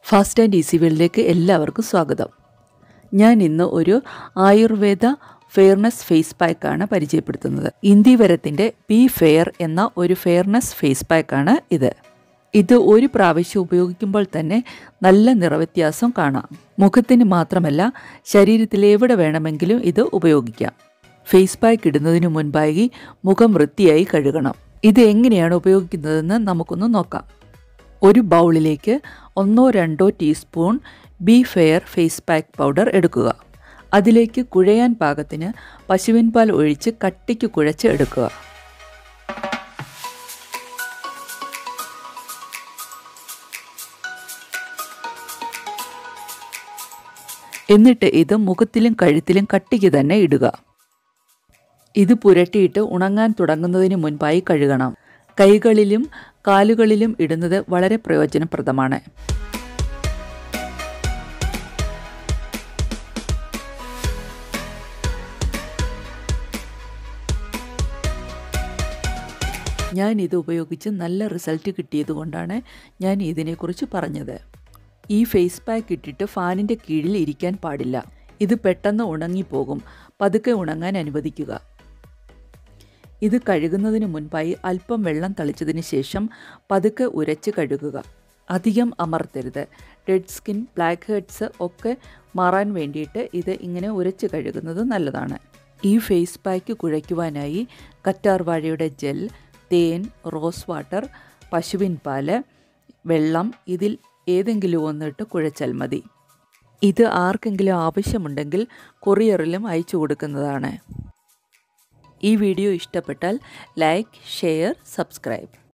fast and easy വേൾഡിലേക്ക് എല്ലാവർക്കും സ്വാഗതം ഞാൻ ഇന്ന് ഒരു ആയുർവേദ ഫെയർനെസ് ഫേസ് പാക്കാണ് പരിചയപ്പെടുത്തുന്നത് ഇന്ത്യവരത്തിൻ്റെ പി ഫെയർ എന്ന ഒരു ഫെയർനെസ് ഫേസ് പാക്കാണ് ഇത് ഇത് ഒരു പ്രാവശ്യം ഉപയോഗിക്കുമ്പോൾ തന്നെ നല്ല നിറവ്യത്യാസം കാണാം മുഖത്തിന് മാത്രമല്ല ശരീരത്തിലെ എവിടെ വേണമെങ്കിലും ഇത് ഉപയോഗിക്കാം ഫേസ് പാക്ക് ഇടുന്നതിന് മുൻപായി മുഖം വൃത്തിയായി കഴുകണം ഇത് എങ്ങനെയാണ് ഉപയോഗിക്കുന്നതെന്ന് നമുക്കൊന്ന് നോക്കാം ഒരു ബൗളിലേക്ക് ഒന്നോ രണ്ടോ teaspoon be fair face pack powder എടുക്കുക അതിലേക്ക് കുഴയാൻ പാകത്തിന് പശുവിൻ പാൽ ഒഴിച്ച് കട്ടിക്ക് കുഴച്ച് എടുക്കുക എന്നിട്ട് ഇത് മുഖത്തിലും കഴുത്തിലും കട്ടിക്ക് തന്നെ ഇടുക ഇത് പുരട്ടിയിട്ട് ഉണങ്ങാൻ തുടങ്ങുന്നതിന് മുൻപായി കഴുകണം കൈകളിലും കാലുകളിലും ഇടുന്നത് വളരെ പ്രയോജനപ്രദമാണ് ഞാൻ ഇത് ഉപയോഗിച്ച് നല്ല റിസൾട്ട് കിട്ടിയതുകൊണ്ടാണ് ഞാൻ ഇതിനെക്കുറിച്ച് പറഞ്ഞത് ഈ ഫേസ് പാക്ക് ഇട്ടിട്ട് ഫാനിൻ്റെ കീഴിൽ ഇരിക്കാൻ പാടില്ല ഇത് പെട്ടെന്ന് ഉണങ്ങിപ്പോകും പതുക്കെ ഉണങ്ങാൻ അനുവദിക്കുക ഇത് കഴുകുന്നതിന് മുൻപായി അല്പം വെള്ളം തളിച്ചതിന് ശേഷം പതുക്കെ ഉരച്ച് കഴുകുക അധികം അമർത്തരുത് ഡെഡ് സ്കിൻ ബ്ലാക്ക് ഹെഡ്സ് ഒക്കെ മാറാൻ വേണ്ടിയിട്ട് ഇത് ഇങ്ങനെ ഉരച്ച് കഴുകുന്നത് നല്ലതാണ് ഈ ഫേസ് പാക്ക് കുഴയ്ക്കുവാനായി കറ്റാർവാഴയുടെ ജെൽ തേൻ റോസ് വാട്ടർ പശുവിൻ പാല് വെള്ളം ഇതിൽ ഏതെങ്കിലും ഒന്നിട്ട് കുഴച്ചാൽ മതി ഇത് ആർക്കെങ്കിലും ആവശ്യമുണ്ടെങ്കിൽ കൊറിയറിലും അയച്ചു കൊടുക്കുന്നതാണ് ഈ വീഡിയോ ഇഷ്ടപ്പെട്ടാൽ ലൈക്ക് ഷെയർ സബ്സ്ക്രൈബ്